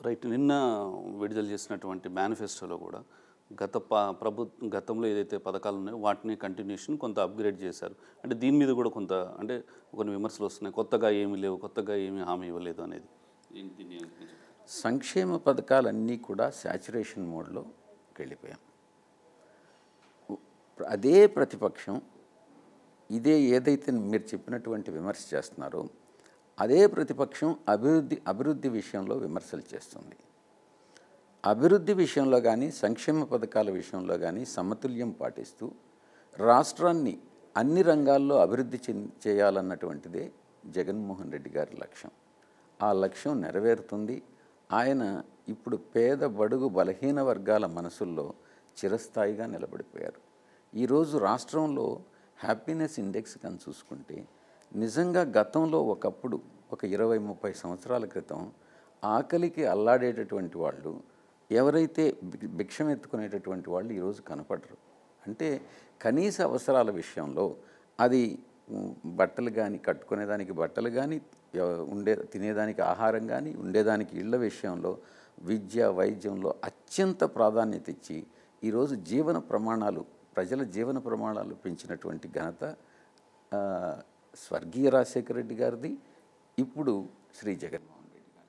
right నిన్న విడుదల చేసినటువంటి మేనిఫెస్టోలో కూడా గత ప ప్రభు గతంలో ఏదైతే పథకాలు ఉన్నాయో వాటిని కంటిన్యూషన్ కొంత అప్గ్రేడ్ చేశారు అంటే దీని మీద కూడా కొంత అంటే కొన్ని విమర్శలు వస్తున్నాయి కొత్తగా ఏమీ లేవు కొత్తగా ఏమీ హామీ ఇవ్వలేదు అనేది దీన్ని- దీన్ని కొంచెం సంక్షేమ పథకాలన్నీ కూడా శాచురేషన్ మోడ్లో వెళ్ళిపోయాం ఉ- అదే ప్రతిపక్షం ఇదే ఏదైతే మీరు చెప్పినటువంటి విమర్శ చేస్తున్నారో అదే ప్రతిపక్షం అభివృద్ధి అభివృద్ధి విషయంలో విమర్శలు చేస్తుంది అభివృద్ధి విషయంలో కానీ సంక్షేమ పథకాల విషయంలో కానీ సమతుల్యం పాటిస్తూ రాష్ట్రాన్ని అన్ని రంగాల్లో అభివృద్ధి చెంది చేయాలన్నటువంటిదే జగన్మోహన్ రెడ్డి గారి లక్ష్యం ఆ లక్ష్యం నెరవేరుతుంది ఆయన ఇప్పుడు పేద బడుగు బలహీన వర్గాల మనసుల్లో చిరస్థాయిగా నిలబడిపోయారు ఈరోజు రాష్ట్రంలో హ్యాపీనెస్ ఇండెక్స్ కానీ చూసుకుంటే నిజంగా గతంలో ఒకప్పుడు ఒక ఇరవై ముప్పై సంవత్సరాల క్రితం ఆకలికి అల్లాడేటటువంటి వాళ్ళు ఎవరైతే భి- భిక్షం ఎత్తుకునేటటువంటి వాళ్ళు ఈరోజు కనపడరు అంటే కనీస అవసరాల విషయంలో అది ఉమ్, బట్టలు కానీ కట్టుకునేదానికి బట్టలు కానీ ఎవ- ఉండే తినేదానికి ఆహారం కానీ ఉండేదానికి ఇళ్ళ విషయంలో విద్య వైద్యంలో అత్యంత ప్రాధాన్యత ఇచ్చి ఈరోజు జీవన ప్రమాణాలు ప్రజల జీవన ప్రమాణాలు పెంచినటువంటి ఘనత ఆ, స్వర్గీయ రాజశేఖర రెడ్డి గారిది ఇప్పుడు శ్రీ జగన్